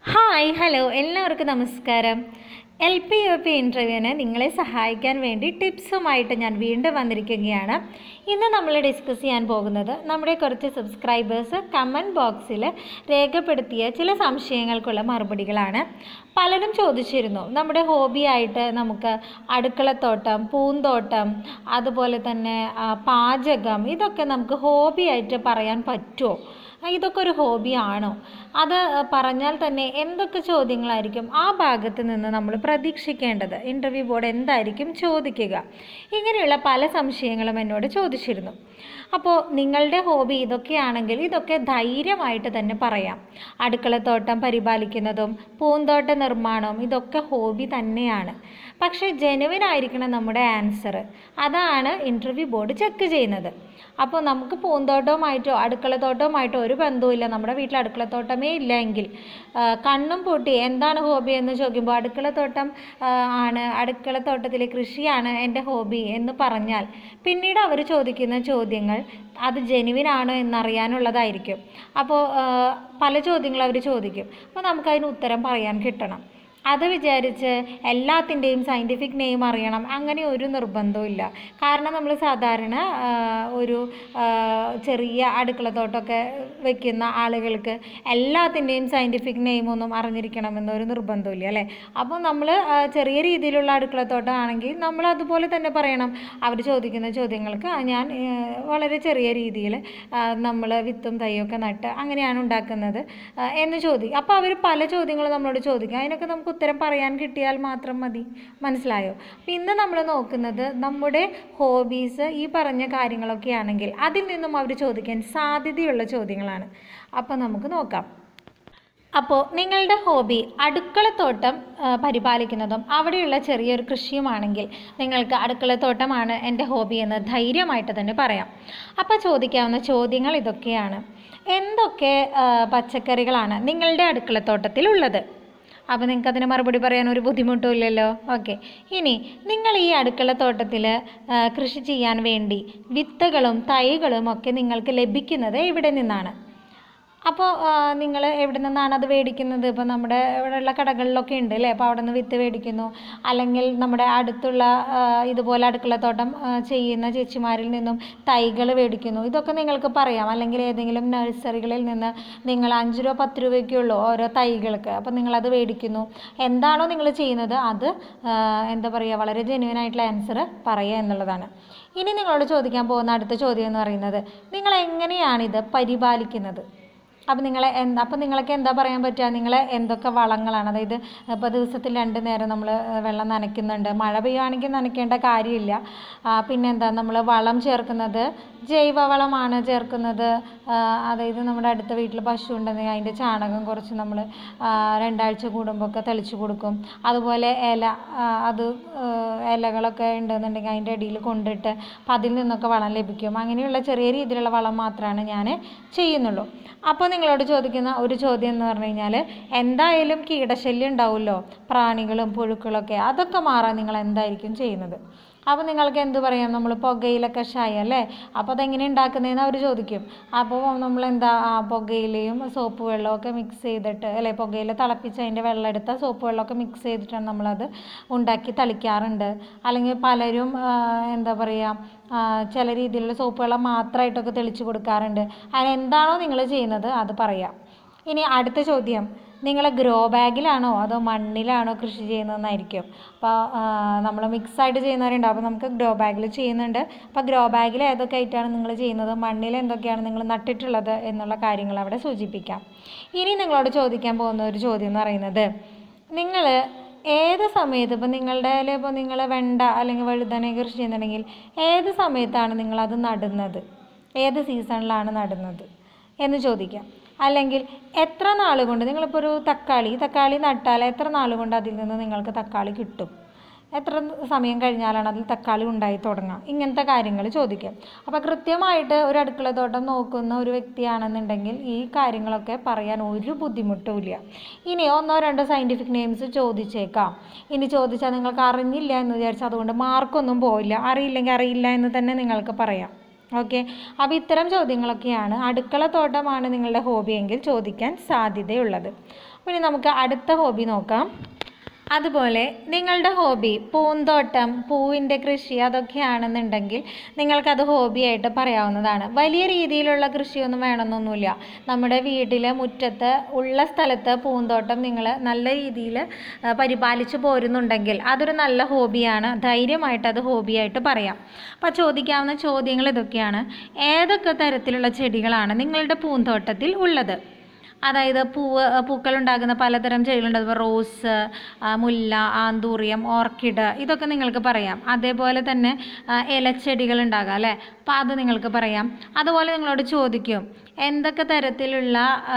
hi hello എല്ലാവർക്കും നമസ്കാരം L P U P ഇൻ്റർവ്യൂവിന് നിങ്ങളെ സഹായിക്കാൻ വേണ്ടി ടിപ്സുമായിട്ട് ഞാൻ വീണ്ടും വന്നിരിക്കുകയാണ് ഇന്ന് നമ്മൾ ഡിസ്കസ് ചെയ്യാൻ പോകുന്നത് നമ്മുടെ കുറച്ച് സബ്സ്ക്രൈബേഴ്സ് കമൻറ്റ് ബോക്സിൽ രേഖപ്പെടുത്തിയ ചില സംശയങ്ങൾക്കുള്ള മറുപടികളാണ് പലരും ചോദിച്ചിരുന്നു നമ്മുടെ ഹോബിയായിട്ട് നമുക്ക് അടുക്കളത്തോട്ടം പൂന്തോട്ടം അതുപോലെ തന്നെ ആ, പാചകം ഇതൊക്കെ നമുക്ക് ഹോബിയായിട്ട് പറയാൻ പറ്റുമോ ഇതൊക്കെ ഒരു ഹോബിയാണോ അത് പറഞ്ഞാൽ തന്നെ എന്തൊക്കെ ചോദ്യങ്ങളായിരിക്കും ആ ഭാഗത്ത് നിന്ന് നമ്മൾ പ്രതീക്ഷിക്കേണ്ടത് ഇൻ്റർവ്യൂ ബോർഡ് എന്തായിരിക്കും ചോദിക്കുക ഇങ്ങനെയുള്ള പല സംശയങ്ങളും എന്നോട് ചോദിച്ചിരുന്നു അപ്പോൾ നിങ്ങളുടെ ഹോബി ഇതൊക്കെയാണെങ്കിൽ ഇതൊക്കെ ധൈര്യമായിട്ട് തന്നെ പറയാം അടുക്കളത്തോട്ടം പരിപാലിക്കുന്നതും പൂന്തോട്ട നിർമ്മാണവും ഇതൊക്കെ ഹോബി തന്നെയാണ് പക്ഷേ ജെനുവിൻ ആയിരിക്കണം നമ്മുടെ ആൻസർ അതാണ് ഇൻ്റർവ്യൂ ബോർഡ് ചെക്ക് ചെയ്യുന്നത് അപ്പോൾ നമുക്ക് പൂന്തോട്ടവുമായിട്ടോ അടുക്കളത്തോട്ടവുമായിട്ടോ ഒരു ബന്ധവുമില്ല നമ്മുടെ വീട്ടിൽ അടുക്കളത്തോട്ടമേ ഇല്ല എങ്കിൽ ആ, കണ്ണും പൂട്ടി എന്താണ് ഹോബി എന്ന് ചോദിക്കുമ്പോൾ അടുക്കളത്തോട്ടം ആ, ആണ് അടുക്കളത്തോട്ടത്തിലെ കൃഷിയാണ് എൻ്റെ ഹോബി എന്ന് പറഞ്ഞാൽ പിന്നീട് അവർ ചോദിക്കുന്ന ചോദ്യങ്ങൾ അത് ജെനുവിൻ ആണോ എന്നറിയാനുള്ളതായിരിക്കും അപ്പോൾ ആ, പല ചോദ്യങ്ങൾ അവർ ചോദിക്കും അപ്പോൾ നമുക്കതിന് ഉത്തരം പറയാൻ കിട്ടണം അത് വിചാരിച്ച് എല്ലാത്തിൻ്റെയും സയൻറ്റിഫിക് നെയിം അറിയണം അങ്ങനെ ഒരു നിർബന്ധവും കാരണം നമ്മൾ സാധാരണ ആ, ഒരു ആ, ചെറിയ അടുക്കളത്തോട്ടമൊക്കെ വെക്കുന്ന ആളുകൾക്ക് എല്ലാത്തിൻ്റെയും സയൻറ്റിഫിക് നെയിമൊന്നും അറിഞ്ഞിരിക്കണമെന്ന് ഒരു നിർബന്ധമില്ല അല്ലേ അപ്പോൾ നമ്മൾ ചെറിയ രീതിയിലുള്ള അടുക്കളത്തോട്ടം ആണെങ്കിൽ നമ്മൾ അതുപോലെ തന്നെ പറയണം അവർ ചോദിക്കുന്ന ചോദ്യങ്ങൾക്ക് ആ, ഞാൻ ആ, വളരെ ചെറിയ രീതിയിൽ നമ്മൾ വിത്തും തൈയൊക്കെ നട്ട് അങ്ങനെയാണ് ഉണ്ടാക്കുന്നത് ആ, എന്ന് ചോദിക്കും അപ്പോൾ അവർ പല ചോദ്യങ്ങളും നമ്മളോട് ചോദിക്കും അതിനൊക്കെ നമുക്ക് ഉത്തരം പറയാൻ കിട്ടിയാൽ മാത്രം മതി മനസ്സിലായോ അപ്പോൾ ഇന്ന് നമ്മൾ നോക്കുന്നത് നമ്മുടെ ഹോബീസ് ഈ പറഞ്ഞ കാര്യങ്ങളൊക്കെ ആണെങ്കിൽ അതിൽ നിന്നും അവർ ചോദിക്കാൻ സാധ്യതയുള്ള ചോദ്യങ്ങളാണ് അപ്പോൾ നമുക്ക് നോക്കാം അപ്പോൾ നിങ്ങളുടെ ഹോബി അടുക്കളത്തോട്ടം ആ, പരിപാലിക്കുന്നതും അവിടെയുള്ള ചെറിയൊരു കൃഷിയുമാണെങ്കിൽ നിങ്ങൾക്ക് അടുക്കളത്തോട്ടമാണ് എൻ്റെ ഹോബി എന്ന് ധൈര്യമായിട്ട് തന്നെ പറയാം അപ്പോൾ ചോദിക്കാവുന്ന ചോദ്യങ്ങൾ ഇതൊക്കെയാണ് എന്തൊക്കെ ആ, പച്ചക്കറികളാണ് നിങ്ങളുടെ അടുക്കളത്തോട്ടത്തിൽ ഉള്ളത് അപ്പോൾ നിങ്ങൾക്ക് അതിന് മറുപടി പറയാൻ ഒരു ബുദ്ധിമുട്ടും ഇല്ലല്ലോ ഓക്കെ ഇനി നിങ്ങൾ ഈ അടുക്കളത്തോട്ടത്തിൽ കൃഷി ചെയ്യാൻ വേണ്ടി വിത്തുകളും തൈകളും ഒക്കെ നിങ്ങൾക്ക് ലഭിക്കുന്നത് എവിടെ നിന്നാണ് അപ്പോൾ നിങ്ങൾ എവിടെ നിന്നാണ് അത് മേടിക്കുന്നത് ഇപ്പോൾ നമ്മുടെ ഇവിടെയുള്ള കടകളിലൊക്കെ ഉണ്ട് അല്ലേ അപ്പോൾ അവിടെ നിന്ന് വിത്ത് മേടിക്കുന്നു അല്ലെങ്കിൽ നമ്മുടെ അടുത്തുള്ള ആ, ഇതുപോലെ അടുക്കളത്തോട്ടം ആ, ചെയ്യുന്ന ചേച്ചിമാരിൽ നിന്നും തൈകൾ മേടിക്കുന്നു ഇതൊക്കെ നിങ്ങൾക്ക് പറയാം അല്ലെങ്കിൽ ഏതെങ്കിലും നഴ്സറികളിൽ നിന്ന് നിങ്ങൾ അഞ്ച് രൂപ പത്ത് രൂപയ്ക്കുള്ളൂ ഓരോ തൈകൾക്ക് അപ്പോൾ നിങ്ങളത് മേടിക്കുന്നു എന്താണോ നിങ്ങൾ ചെയ്യുന്നത് അത് ആ, എന്താ പറയുക വളരെ ജെന്യൂൻ ആയിട്ടുള്ള ആൻസർ പറയുക എന്നുള്ളതാണ് ഇനി നിങ്ങളോട് ചോദിക്കാൻ പോകുന്ന അടുത്ത ചോദ്യം എന്ന് പറയുന്നത് നിങ്ങൾ എങ്ങനെയാണിത് പരിപാലിക്കുന്നത് അപ്പം നിങ്ങളെ എന്താ അപ്പം നിങ്ങൾക്ക് എന്താ പറയാൻ പറ്റുക നിങ്ങൾ എന്തൊക്കെ വളങ്ങളാണ് അതായത് ഇപ്പോൾ ദിവസത്തിൽ രണ്ട് നേരം നമ്മൾ വെള്ളം നനയ്ക്കുന്നുണ്ട് മഴ പെയ്യുകയാണെങ്കിൽ നനയ്ക്കേണ്ട കാര്യമില്ല ആ, പിന്നെന്താ നമ്മൾ വളം ചേർക്കുന്നത് ജൈവവളമാണ് ചേർക്കുന്നത് ആ, അതായത് നമ്മുടെ അടുത്ത വീട്ടിൽ പശു ഉണ്ടെങ്കിൽ അതിൻ്റെ ചാണകം കുറച്ച് നമ്മൾ രണ്ടാഴ്ച കൂടുമ്പോൾ ഒക്കെ തെളിച്ച് കൊടുക്കും അതുപോലെ ഇല ആ, അത് ആ, ഇലകളൊക്കെ ഉണ്ടെന്നുണ്ടെങ്കിൽ അതിൻ്റെ അടിയിൽ കൊണ്ടിട്ട് അപ്പം അതിൽ നിന്നൊക്കെ വളം ലഭിക്കും അങ്ങനെയുള്ള ചെറിയ രീതിയിലുള്ള വളം മാത്രമാണ് ഞാൻ ചെയ്യുന്നുള്ളൂ അപ്പോൾ നിങ്ങളോട് ചോദിക്കുന്ന ഒരു ചോദ്യം എന്ന് പറഞ്ഞു കഴിഞ്ഞാൽ എന്തായാലും കീടശല്യം ഉണ്ടാവുമല്ലോ പ്രാണികളും പുഴുക്കളൊക്കെ അതൊക്കെ മാറാൻ നിങ്ങൾ എന്തായിരിക്കും ചെയ്യുന്നത് അപ്പോൾ നിങ്ങൾക്ക് എന്ത് പറയാം നമ്മൾ പുകയില കഷായം അല്ലേ അപ്പോൾ അതെങ്ങനെ ഉണ്ടാക്കുന്നതെന്ന് അവർ ചോദിക്കും അപ്പോൾ നമ്മൾ എന്താ ആ പുകയിലയും സോപ്പ് വെള്ളമൊക്കെ മിക്സ് ചെയ്തിട്ട് അല്ലേ പുകയില തിളപ്പിച്ച് അതിൻ്റെ വെള്ളം എടുത്ത സോപ്പ് വെള്ളമൊക്കെ മിക്സ് ചെയ്തിട്ടാണ് നമ്മളത് ഉണ്ടാക്കി തളിക്കാറുണ്ട് അല്ലെങ്കിൽ പലരും ആ, എന്താ പറയുക ആ, ചില രീതിയിലുള്ള സോപ്പ് വെള്ളം മാത്രമായിട്ടൊക്കെ തെളിച്ച് കൊടുക്കാറുണ്ട് അതിനെന്താണോ നിങ്ങൾ ചെയ്യുന്നത് അത് പറയാം ഇനി അടുത്ത ചോദ്യം നിങ്ങൾ ഗ്രോ ബാഗിലാണോ അതോ മണ്ണിലാണോ കൃഷി ചെയ്യുന്നതെന്നായിരിക്കും അപ്പോൾ നമ്മൾ മിക്സായിട്ട് ചെയ്യുന്നവരുണ്ട് അപ്പോൾ നമുക്ക് ഗ്രോ ബാഗിൽ ചെയ്യുന്നുണ്ട് അപ്പോൾ ഗ്രോ ബാഗിൽ ഏതൊക്കെ ആയിട്ടാണ് നിങ്ങൾ ചെയ്യുന്നത് മണ്ണിൽ എന്തൊക്കെയാണ് നിങ്ങൾ നട്ടിട്ടുള്ളത് എന്നുള്ള കാര്യങ്ങൾ അവിടെ സൂചിപ്പിക്കാം ഇനി നിങ്ങളോട് ചോദിക്കാൻ പോകുന്ന ഒരു ചോദ്യം എന്ന് പറയുന്നത് നിങ്ങൾ ഏത് സമയത്ത് ഇപ്പം നിങ്ങളുടെ ഇപ്പോൾ നിങ്ങൾ വെണ്ട അല്ലെങ്കിൽ വഴുതന കൃഷി ചെയ്യുന്നുണ്ടെങ്കിൽ ഏത് സമയത്താണ് നിങ്ങളത് നടുന്നത് ഏത് സീസണിലാണ് നടുന്നത് എന്ന് ചോദിക്കാം അല്ലെങ്കിൽ എത്ര നാൾ കൊണ്ട് നിങ്ങളിപ്പോൾ ഒരു തക്കാളി തക്കാളി നട്ടാൽ എത്ര നാൾ കൊണ്ട് അതിൽ നിന്ന് നിങ്ങൾക്ക് തക്കാളി കിട്ടും എത്ര സമയം കഴിഞ്ഞാലാണ് അതിൽ തക്കാളി ഉണ്ടായി തുടങ്ങുക ഇങ്ങനത്തെ കാര്യങ്ങൾ ചോദിക്കാം അപ്പോൾ കൃത്യമായിട്ട് ഒരു അടുക്കളത്തോട്ടം നോക്കുന്ന ഒരു വ്യക്തിയാണെന്നുണ്ടെങ്കിൽ ഈ കാര്യങ്ങളൊക്കെ പറയാൻ ഒരു ബുദ്ധിമുട്ടുമില്ല ഇനി ഒന്നോ രണ്ടോ സയൻറ്റിഫിക് നെയിംസ് ചോദിച്ചേക്കാം ഇനി ചോദിച്ചാൽ നിങ്ങൾക്ക് അറിഞ്ഞില്ല എന്ന് വിചാരിച്ചാൽ അതുകൊണ്ട് മാർക്കൊന്നും പോയില്ല അറിയില്ലെങ്കിൽ അറിയില്ല എന്ന് തന്നെ നിങ്ങൾക്ക് പറയാം ഓക്കെ അപ്പോൾ ഇത്തരം ചോദ്യങ്ങളൊക്കെയാണ് അടുക്കള തോട്ടമാണ് നിങ്ങളുടെ ഹോബിയെങ്കിൽ ചോദിക്കാൻ സാധ്യതയുള്ളത് ഇനി നമുക്ക് അടുത്ത ഹോബി നോക്കാം അതുപോലെ നിങ്ങളുടെ ഹോബി പൂന്തോട്ടം പൂവിൻ്റെ കൃഷി അതൊക്കെയാണെന്നുണ്ടെങ്കിൽ നിങ്ങൾക്കത് ഹോബിയായിട്ട് പറയാവുന്നതാണ് വലിയ രീതിയിലുള്ള കൃഷിയൊന്നും വേണമെന്നൊന്നുമില്ല നമ്മുടെ വീട്ടിൽ മുറ്റത്ത് ഉള്ള സ്ഥലത്ത് പൂന്തോട്ടം നിങ്ങൾ നല്ല രീതിയിൽ പരിപാലിച്ച് പോരുന്നുണ്ടെങ്കിൽ അതൊരു നല്ല ഹോബിയാണ് ധൈര്യമായിട്ട് അത് ഹോബിയായിട്ട് പറയാം അപ്പോൾ ചോദിക്കാവുന്ന ചോദ്യങ്ങൾ ഇതൊക്കെയാണ് ഏതൊക്കെ തരത്തിലുള്ള ചെടികളാണ് നിങ്ങളുടെ പൂന്തോട്ടത്തിൽ ഉള്ളത് അതായത് പൂവ് പൂക്കളുണ്ടാകുന്ന പലതരം ചെടികളുണ്ട് അതുപോലെ റോസ് ആ, മുല്ല ആന്തൂറിയം ഓർക്കിഡ് ഇതൊക്കെ നിങ്ങൾക്ക് പറയാം അതേപോലെ തന്നെ ആ, ഇലച്ചെടികൾ ഉണ്ടാകാം അല്ലേ അപ്പോൾ അത് നിങ്ങൾക്ക് പറയാം അതുപോലെ നിങ്ങളോട് ചോദിക്കും എന്തൊക്കെ തരത്തിലുള്ള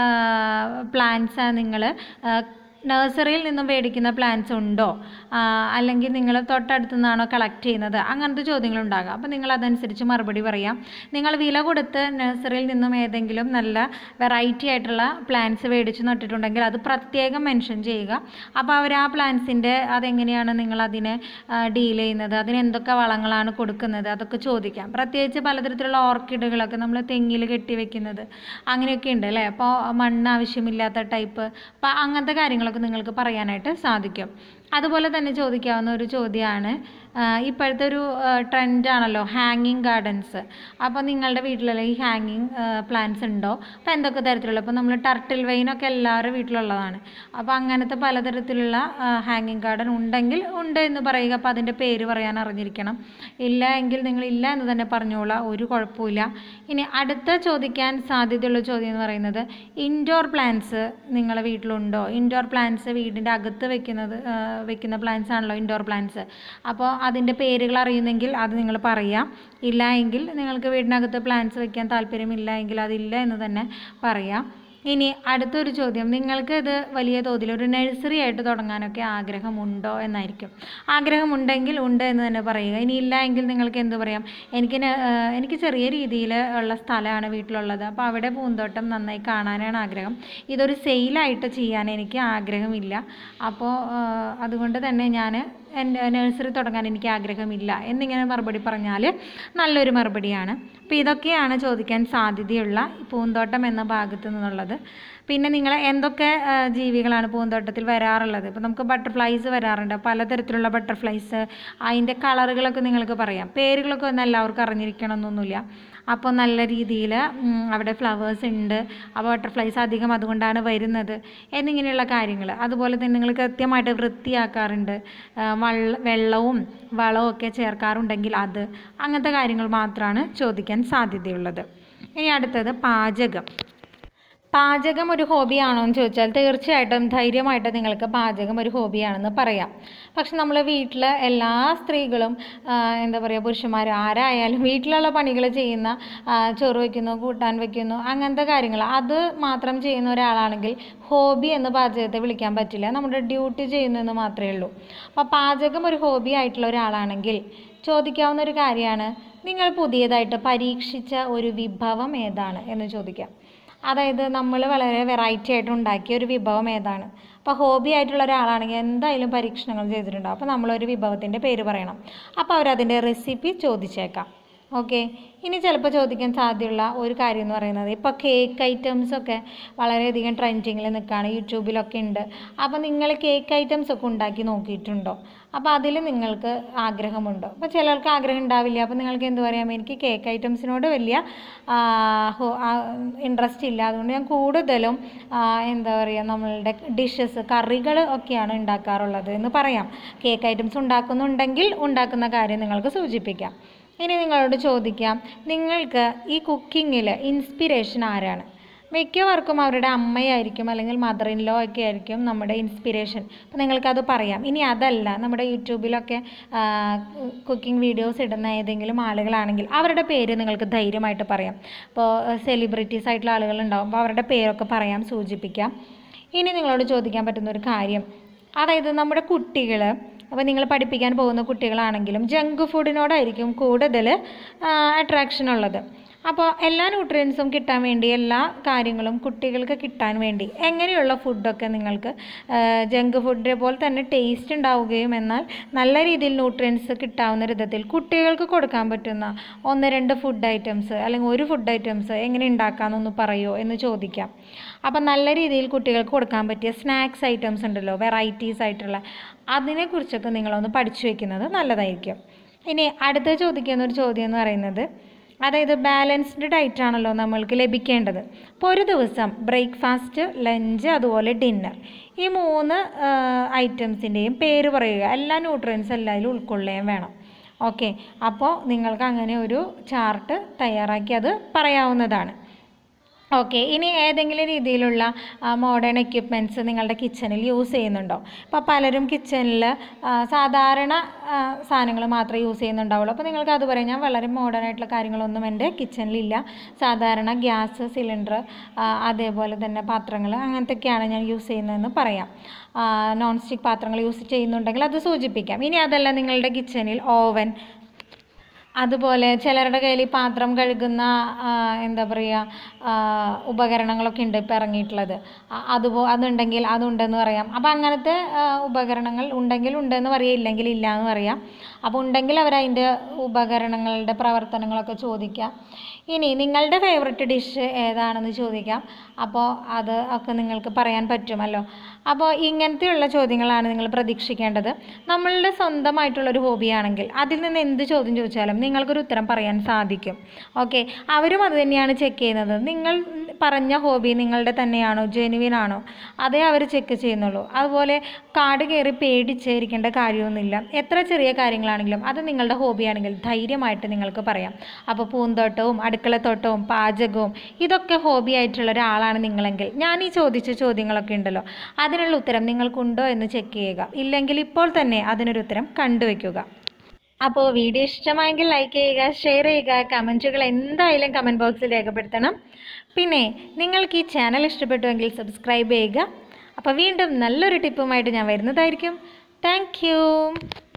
പ്ലാന്റ്സാണ് നിങ്ങൾ നഴ്സറിയിൽ നിന്നും മേടിക്കുന്ന പ്ലാന്റ്സ് ഉണ്ടോ ആ, അല്ലെങ്കിൽ നിങ്ങൾ തൊട്ടടുത്തു നിന്നാണോ കളക്ട് ചെയ്യുന്നത് അങ്ങനത്തെ ചോദ്യങ്ങളുണ്ടാകാം അപ്പോൾ നിങ്ങൾ അതനുസരിച്ച് മറുപടി പറയാം നിങ്ങൾ വില കൊടുത്ത് നഴ്സറിയിൽ നിന്നും ഏതെങ്കിലും നല്ല വെറൈറ്റി ആയിട്ടുള്ള പ്ലാന്റ്സ് മേടിച്ച് നട്ടിട്ടുണ്ടെങ്കിൽ അത് പ്രത്യേകം മെൻഷൻ ചെയ്യുക അപ്പോൾ അവർ ആ പ്ലാന്റ്സിൻ്റെ അതെങ്ങനെയാണ് നിങ്ങൾ അതിനെ ഡീൽ ചെയ്യുന്നത് അതിന് എന്തൊക്കെ വളങ്ങളാണ് കൊടുക്കുന്നത് അതൊക്കെ ചോദിക്കാം പ്രത്യേകിച്ച് പലതരത്തിലുള്ള ഓർക്കിഡുകളൊക്കെ നമ്മൾ തെങ്ങിൽ കെട്ടിവെക്കുന്നത് അങ്ങനെയൊക്കെ ഉണ്ട് അല്ലേ അപ്പോൾ മണ്ണ് ആവശ്യമില്ലാത്ത ടൈപ്പ് അപ്പോൾ അങ്ങനത്തെ കാര്യങ്ങളൊക്കെ നിങ്ങൾക്ക് പറയാനായിട്ട് സാധിക്കും അതുപോലെ തന്നെ ചോദിക്കാവുന്ന ഒരു ചോദ്യമാണ് ആ, ഇപ്പോഴത്തെ ഒരു ട്രെൻഡാണല്ലോ ഹാങ്ങിങ് ഗാർഡൻസ് അപ്പോൾ നിങ്ങളുടെ വീട്ടിലുള്ള ഈ ഹാങ്ങിങ് പ്ലാന്റ്സ് ഉണ്ടോ അപ്പോൾ എന്തൊക്കെ തരത്തിലുള്ള ഇപ്പോൾ നമ്മൾ ടർട്ടിൽ വെയിനൊക്കെ എല്ലാവരുടെ വീട്ടിലുള്ളതാണ് അപ്പോൾ അങ്ങനത്തെ പലതരത്തിലുള്ള ഹാങ്ങിങ് ഗാർഡൻ ഉണ്ടെങ്കിൽ ഉണ്ട് എന്ന് പറയുക അപ്പോൾ അതിൻ്റെ പേര് പറയാൻ അറിഞ്ഞിരിക്കണം ഇല്ല എങ്കിൽ നിങ്ങൾ ഇല്ല എന്ന് തന്നെ പറഞ്ഞോളാം ഒരു കുഴപ്പമില്ല ഇനി അടുത്ത ചോദിക്കാൻ സാധ്യതയുള്ള ചോദ്യം എന്ന് പറയുന്നത് ഇൻഡോർ പ്ലാന്റ്സ് നിങ്ങളുടെ വീട്ടിലുണ്ടോ ഇൻഡോർ പ്ലാന്റ്സ് വീടിൻ്റെ അകത്ത് വെക്കുന്നത് ആ, വെക്കുന്ന പ്ലാന്റ്സ് ആണല്ലോ ഇൻഡോർ പ്ലാന്റ്സ് അപ്പോൾ അതിൻ്റെ പേരുകൾ അറിയുന്നെങ്കിൽ അത് നിങ്ങൾ പറയാം ഇല്ല എങ്കിൽ നിങ്ങൾക്ക് വീടിനകത്ത് പ്ലാന്റ്സ് വെക്കാൻ താല്പര്യമില്ല എങ്കിൽ അതില്ല എന്ന് തന്നെ പറയാം ഇനി അടുത്തൊരു ചോദ്യം നിങ്ങൾക്ക് ഇത് വലിയ തോതിൽ ഒരു നഴ്സറി ആയിട്ട് തുടങ്ങാനൊക്കെ ആഗ്രഹമുണ്ടോ എന്നായിരിക്കും ആഗ്രഹമുണ്ടെങ്കിൽ ഉണ്ട് എന്ന് തന്നെ പറയുക ഇനി ഇല്ല എങ്കിൽ നിങ്ങൾക്ക് എന്ത് പറയാം എനിക്ക് ന- ഏഹ് എനിക്ക് ചെറിയ രീതിയിൽ ഉള്ള സ്ഥലമാണ് വീട്ടിലുള്ളത് അപ്പോൾ അവിടെ പൂന്തോട്ടം നന്നായി കാണാനാണ് ആഗ്രഹം ഇതൊരു സെയിലായിട്ട് ചെയ്യാൻ എനിക്ക് ആഗ്രഹമില്ല അപ്പോൾ ഏഹ് അതുകൊണ്ട് തന്നെ ഞാൻ എൻ്റെ നഴ്സറി തുടങ്ങാൻ എനിക്ക് ആഗ്രഹമില്ല എന്നിങ്ങനെ മറുപടി പറഞ്ഞാൽ നല്ലൊരു മറുപടിയാണ് അപ്പോൾ ഇതൊക്കെയാണ് ചോദിക്കാൻ സാധ്യതയുള്ള പൂന്തോട്ടം എന്ന ഭാഗത്തു നിന്നുള്ളത് പിന്നെ നിങ്ങൾ എന്തൊക്കെ ആ, ജീവികളാണ് പൂന്തോട്ടത്തിൽ വരാറുള്ളത് ഇപ്പോൾ നമുക്ക് ബട്ടർഫ്ലൈസ് വരാറുണ്ട് പലതരത്തിലുള്ള ബട്ടർഫ്ലൈസ് അതിൻ്റെ കളറുകളൊക്കെ നിങ്ങൾക്ക് പറയാം പേരുകളൊക്കെ ഒന്നും എല്ലാവർക്കും അറിഞ്ഞിരിക്കണമെന്നൊന്നുമില്ല അപ്പോൾ നല്ല രീതിയിൽ അവിടെ ഫ്ലവേഴ്സ് ഉണ്ട് ആ ബട്ടർഫ്ലൈസ് അധികം അതുകൊണ്ടാണ് വരുന്നത് എന്നിങ്ങനെയുള്ള കാര്യങ്ങൾ അതുപോലെ തന്നെ നിങ്ങൾ കൃത്യമായിട്ട് വൃത്തിയാക്കാറുണ്ട് ആ, വള്ള വെള്ളവും വളവും ഒക്കെ ചേർക്കാറുണ്ടെങ്കിൽ അത് അങ്ങനത്തെ കാര്യങ്ങൾ മാത്രമാണ് ചോദിക്കാൻ സാധ്യതയുള്ളത് ഇനി അടുത്തത് പാചകം പാചകം ഒരു ഹോബിയാണോ എന്ന് ചോദിച്ചാൽ തീർച്ചയായിട്ടും ധൈര്യമായിട്ട് നിങ്ങൾക്ക് പാചകം ഒരു ഹോബിയാണെന്ന് പറയാം പക്ഷെ നമ്മൾ വീട്ടിൽ എല്ലാ സ്ത്രീകളും ആ, എന്താ പറയുക പുരുഷന്മാർ ആരായാലും വീട്ടിലുള്ള പണികൾ ചെയ്യുന്ന ആ, ചോറ് വയ്ക്കുന്നു കൂട്ടാൻ വയ്ക്കുന്നു അങ്ങനത്തെ കാര്യങ്ങൾ അത് മാത്രം ചെയ്യുന്ന ഒരാളാണെങ്കിൽ ഹോബി എന്ന് പാചകത്തെ വിളിക്കാൻ പറ്റില്ല നമ്മുടെ ഡ്യൂട്ടി ചെയ്യുന്നു എന്ന് മാത്രമേ ഉള്ളൂ അപ്പോൾ പാചകം ഒരു ഹോബി ആയിട്ടുള്ള ഒരാളാണെങ്കിൽ ചോദിക്കാവുന്ന ഒരു കാര്യമാണ് നിങ്ങൾ പുതിയതായിട്ട് പരീക്ഷിച്ച ഒരു വിഭവം ഏതാണ് എന്ന് ചോദിക്കാം അതായത് നമ്മൾ വളരെ വെറൈറ്റി ആയിട്ട് ഉണ്ടാക്കിയ ഒരു വിഭവം ഏതാണ് അപ്പോൾ ഹോബി ആയിട്ടുള്ള ഒരാളാണെങ്കിൽ എന്തായാലും പരീക്ഷണങ്ങൾ ചെയ്തിട്ടുണ്ടാവും അപ്പോൾ നമ്മളൊരു വിഭവത്തിൻ്റെ പേര് പറയണം അപ്പോൾ അവരതിൻ്റെ റെസിപ്പി ചോദിച്ചേക്കാം ഓക്കെ ഇനി ചിലപ്പോൾ ചോദിക്കാൻ സാധ്യതയുള്ള ഒരു കാര്യം എന്ന് പറയുന്നത് ഇപ്പോൾ കേക്ക് ഐറ്റംസ് ഒക്കെ വളരെയധികം ട്രെൻഡിങ്ങിൽ നിൽക്കുകയാണ് യൂട്യൂബിലൊക്കെ ഉണ്ട് അപ്പോൾ നിങ്ങൾ കേക്ക് ഐറ്റംസ് ഒക്കെ ഉണ്ടാക്കി നോക്കിയിട്ടുണ്ടോ അപ്പോൾ അതിൽ നിങ്ങൾക്ക് ആഗ്രഹമുണ്ടോ അപ്പോൾ ചിലർക്ക് ആഗ്രഹം ഉണ്ടാവില്ല അപ്പോൾ നിങ്ങൾക്ക് എന്ത് പറയാം എനിക്ക് കേക്ക് ഐറ്റംസിനോട് വലിയ ഇൻട്രസ്റ്റ് ഇല്ല അതുകൊണ്ട് ഞാൻ കൂടുതലും ആ, എന്താ പറയുക നമ്മളുടെ ഡിഷസ് കറികൾ ഒക്കെയാണ് ഉണ്ടാക്കാറുള്ളത് എന്ന് പറയാം കേക്ക് ഐറ്റംസ് ഉണ്ടാക്കുന്നുണ്ടെങ്കിൽ ഉണ്ടാക്കുന്ന കാര്യം നിങ്ങൾക്ക് സൂചിപ്പിക്കാം ഇനി നിങ്ങളോട് ചോദിക്കാം നിങ്ങൾക്ക് ഈ കുക്കിങ്ങിൽ ഇൻസ്പിരേഷൻ ആരാണ് മിക്കവർക്കും അവരുടെ അമ്മയായിരിക്കും അല്ലെങ്കിൽ മദർ ഇൻ ലോ ഒക്കെ ആയിരിക്കും നമ്മുടെ ഇൻസ്പിരേഷൻ അപ്പോൾ നിങ്ങൾക്കത് പറയാം ഇനി അതല്ല നമ്മുടെ യൂട്യൂബിലൊക്കെ കുക്കിംഗ് വീഡിയോസ് ഇടുന്ന ഏതെങ്കിലും ആളുകളാണെങ്കിൽ അവരുടെ പേര് നിങ്ങൾക്ക് ധൈര്യമായിട്ട് പറയാം ഇപ്പോൾ സെലിബ്രിറ്റീസ് ആയിട്ടുള്ള ആളുകളുണ്ടാവും അപ്പോൾ അവരുടെ പേരൊക്കെ പറയാം സൂചിപ്പിക്കാം ഇനി നിങ്ങളോട് ചോദിക്കാൻ പറ്റുന്ന ഒരു കാര്യം അതായത് നമ്മുടെ കുട്ടികൾ അപ്പോൾ നിങ്ങൾ പഠിപ്പിക്കാൻ പോകുന്ന കുട്ടികളാണെങ്കിലും ജങ്ക് ഫുഡിനോടായിരിക്കും കൂടുതൽ അട്രാക്ഷൻ ഉള്ളത് അപ്പോൾ എല്ലാ ന്യൂട്രിയൻസും കിട്ടാൻ വേണ്ടി എല്ലാ കാര്യങ്ങളും കുട്ടികൾക്ക് കിട്ടാൻ വേണ്ടി എങ്ങനെയുള്ള ഫുഡൊക്കെ നിങ്ങൾക്ക് ജങ്ക് ഫുഡിനെ പോലെ തന്നെ ടേസ്റ്റ് ഉണ്ടാവുകയും എന്നാൽ നല്ല രീതിയിൽ ന്യൂട്രിയൻസ് കിട്ടാവുന്ന വിധത്തിൽ കുട്ടികൾക്ക് കൊടുക്കാൻ പറ്റുന്ന ഒന്ന് രണ്ട് ഫുഡ് ഐറ്റംസ് അല്ലെങ്കിൽ ഒരു ഫുഡ് ഐറ്റംസ് എങ്ങനെ ഉണ്ടാക്കാമെന്നൊന്ന് പറയുമോ എന്ന് ചോദിക്കാം അപ്പം നല്ല രീതിയിൽ കുട്ടികൾക്ക് കൊടുക്കാൻ പറ്റിയ സ്നാക്സ് ഐറ്റംസ് ഉണ്ടല്ലോ വെറൈറ്റീസ് ആയിട്ടുള്ള അതിനെക്കുറിച്ചൊക്കെ നിങ്ങളൊന്ന് പഠിച്ചു വെക്കുന്നത് നല്ലതായിരിക്കും ഇനി അടുത്ത ചോദിക്കുന്ന ഒരു ചോദ്യം എന്ന് പറയുന്നത് അതായത് ബാലൻസ്ഡ് ഡയറ്റ് ആണല്ലോ നമ്മൾക്ക് ലഭിക്കേണ്ടത് അപ്പോൾ ഒരു ദിവസം ബ്രേക്ക്ഫാസ്റ്റ് ലഞ്ച് അതുപോലെ ഡിന്നർ ഈ മൂന്ന് ഐറ്റംസിൻ്റെയും പേര് പറയുക എല്ലാ ന്യൂട്രിയൻസ് എല്ലാവരും ഉൾക്കൊള്ളുകയും വേണം ഓക്കെ അപ്പോൾ നിങ്ങൾക്ക് അങ്ങനെ ഒരു ചാർട്ട് തയ്യാറാക്കി അത് പറയാവുന്നതാണ് ഓക്കെ ഇനി ഏതെങ്കിലും രീതിയിലുള്ള മോഡേൺ എക്യുപ്മെൻറ്റ്സ് നിങ്ങളുടെ കിച്ചണിൽ യൂസ് ചെയ്യുന്നുണ്ടോ ഇപ്പോൾ പലരും കിച്ചണിൽ സാധാരണ സാധനങ്ങൾ മാത്രമേ യൂസ് ചെയ്യുന്നുണ്ടാവുള്ളൂ അപ്പോൾ നിങ്ങൾക്ക് അത് പറയാം ഞാൻ വളരെ മോഡേൺ ആയിട്ടുള്ള കാര്യങ്ങളൊന്നും എൻ്റെ കിച്ചണിലില്ല സാധാരണ ഗ്യാസ് സിലിണ്ടർ അതേപോലെ തന്നെ പാത്രങ്ങൾ അങ്ങനത്തെയൊക്കെയാണ് ഞാൻ യൂസ് ചെയ്യുന്നതെന്ന് പറയാം നോൺ സ്റ്റിക്ക് പാത്രങ്ങൾ യൂസ് ചെയ്യുന്നുണ്ടെങ്കിൽ അത് സൂചിപ്പിക്കാം ഇനി അതല്ല നിങ്ങളുടെ കിച്ചണിൽ ഓവൻ അതുപോലെ ചിലരുടെ കയ്യിൽ ഈ പാത്രം കഴുകുന്ന ആ, എന്താ പറയുക ഉപകരണങ്ങളൊക്കെ ഉണ്ട് ഇപ്പോൾ ഇറങ്ങിയിട്ടുള്ളത് അ- അതുപോ അതുണ്ടെങ്കിൽ അതുണ്ടെന്ന് പറയാം അപ്പോൾ അങ്ങനത്തെ ആ, ഉപകരണങ്ങൾ ഉണ്ടെങ്കിൽ ഉണ്ടെന്ന് പറയാം ഇല്ലെങ്കിൽ ഇല്ല എന്ന് പറയാം അപ്പോൾ ഉണ്ടെങ്കിൽ അവരതിൻ്റെ ഉപകരണങ്ങളുടെ പ്രവർത്തനങ്ങളൊക്കെ ചോദിക്കാം ഇനി നിങ്ങളുടെ ഫേവററ്റ് ഡിഷ് ഏതാണെന്ന് ചോദിക്കാം അപ്പോൾ അത് ഒക്കെ നിങ്ങൾക്ക് പറയാൻ പറ്റുമല്ലോ അപ്പോൾ ഇങ്ങനത്തെയുള്ള ചോദ്യങ്ങളാണ് നിങ്ങൾ പ്രതീക്ഷിക്കേണ്ടത് നമ്മളുടെ സ്വന്തമായിട്ടുള്ളൊരു ഹോബിയാണെങ്കിൽ അതിൽ നിന്ന് എന്ത് ചോദ്യം ചോദിച്ചാലും നിങ്ങൾക്കൊരു ഉത്തരം പറയാൻ സാധിക്കും ഓക്കെ അവരും അത് തന്നെയാണ് ചെക്ക് ചെയ്യുന്നത് നിങ്ങൾ പറഞ്ഞ ഹോബി നിങ്ങളുടെ തന്നെയാണോ ജെനുവിൻ ആണോ അതേ അവർ ചെക്ക് ചെയ്യുന്നുള്ളൂ അതുപോലെ കാട് കയറി പേടിച്ചിരിക്കേണ്ട കാര്യമൊന്നുമില്ല എത്ര ചെറിയ കാര്യങ്ങളാണെങ്കിലും അത് നിങ്ങളുടെ ഹോബിയാണെങ്കിൽ ധൈര്യമായിട്ട് നിങ്ങൾക്ക് പറയാം അപ്പോൾ പൂന്തോട്ടവും അടുക്കളത്തോട്ടവും പാചകവും ഇതൊക്കെ ഹോബി ആയിട്ടുള്ള ഒരാളാണ് നിങ്ങളെങ്കിൽ ഞാൻ ഈ ചോദിച്ച ചോദ്യങ്ങളൊക്കെ ഉണ്ടല്ലോ അതിനുള്ള ഉത്തരം നിങ്ങൾക്കുണ്ടോ എന്ന് ചെക്ക് ചെയ്യുക ഇല്ലെങ്കിൽ ഇപ്പോൾ തന്നെ അതിനൊരു ഉത്തരം കണ്ടുവയ്ക്കുക അപ്പോൾ വീഡിയോ ഇഷ്ടമായെങ്കിൽ ലൈക്ക് ചെയ്യുക ഷെയർ ചെയ്യുക കമൻറ്റുകൾ എന്തായാലും കമൻറ്റ് ബോക്സിൽ രേഖപ്പെടുത്തണം പിന്നെ നിങ്ങൾക്ക് ഈ ചാനൽ ഇഷ്ടപ്പെട്ടുവെങ്കിൽ സബ്സ്ക്രൈബ് ചെയ്യുക അപ്പോൾ വീണ്ടും നല്ലൊരു ടിപ്പുമായിട്ട് ഞാൻ വരുന്നതായിരിക്കും താങ്ക്